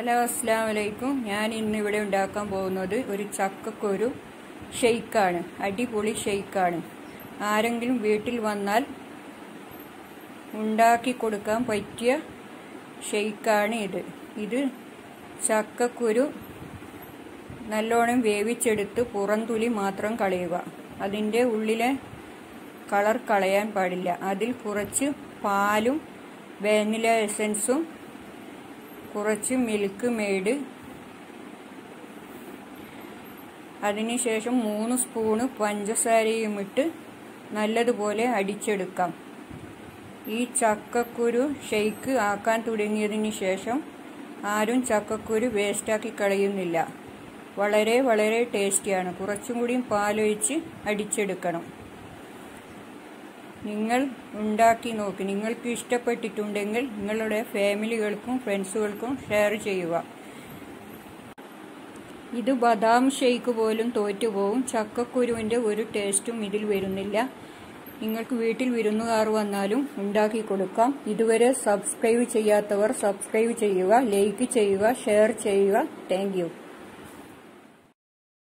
hello അസ്സാം വലൈക്കും ഞാൻ ഇന്ന് ഇവിടെ ഉണ്ടാക്കാൻ പോകുന്നത് ഒരു ചക്കക്കൊരു ഷെയ്ക്കാണ് അടിപൊളി ഷെയ്ക്കാണ് ആരെങ്കിലും വീട്ടിൽ വന്നാൽ ഉണ്ടാക്കി കൊടുക്കാൻ പറ്റിയ ഷെയ്ക്കാണ് ഇത് ഇത് ചക്കക്കുരു നല്ലോണം വേവിച്ചെടുത്ത് പുറംതുലി മാത്രം കളയുക അതിൻ്റെ ഉള്ളിലെ കളർ കളയാൻ പാടില്ല അതിൽ കുറച്ച് പാലും വാനില എസൻസും കുറച്ച് മിൽക്ക് മെയ്ഡ് അതിനുശേഷം മൂന്ന് സ്പൂണ് പഞ്ചസാരയും ഇട്ട് നല്ലതുപോലെ അടിച്ചെടുക്കാം ഈ ചക്കക്കുരു ഷെയ്ക്ക് ആക്കാൻ തുടങ്ങിയതിന് ശേഷം ആരും ചക്കക്കുരു വേസ്റ്റാക്കി കളയുന്നില്ല വളരെ വളരെ ടേസ്റ്റിയാണ് കുറച്ചും കൂടിയും പാലൊഴിച്ച് അടിച്ചെടുക്കണം നിങ്ങൾ ഉണ്ടാക്കി നോക്കി നിങ്ങൾക്ക് ഇഷ്ടപ്പെട്ടിട്ടുണ്ടെങ്കിൽ നിങ്ങളുടെ ഫാമിലികൾക്കും ഫ്രണ്ട്സുകൾക്കും ഷെയർ ചെയ്യുക ഇത് ബദാം ഷെയ്ക്ക് പോലും തോറ്റുപോകും ചക്കക്കുരുവിൻ്റെ ഒരു ടേസ്റ്റും ഇതിൽ വരുന്നില്ല നിങ്ങൾക്ക് വീട്ടിൽ വിരുന്നുകാർ വന്നാലും ഉണ്ടാക്കി കൊടുക്കാം ഇതുവരെ സബ്സ്ക്രൈബ് ചെയ്യാത്തവർ സബ്സ്ക്രൈബ് ചെയ്യുക ലൈക്ക് ചെയ്യുക ഷെയർ ചെയ്യുക താങ്ക്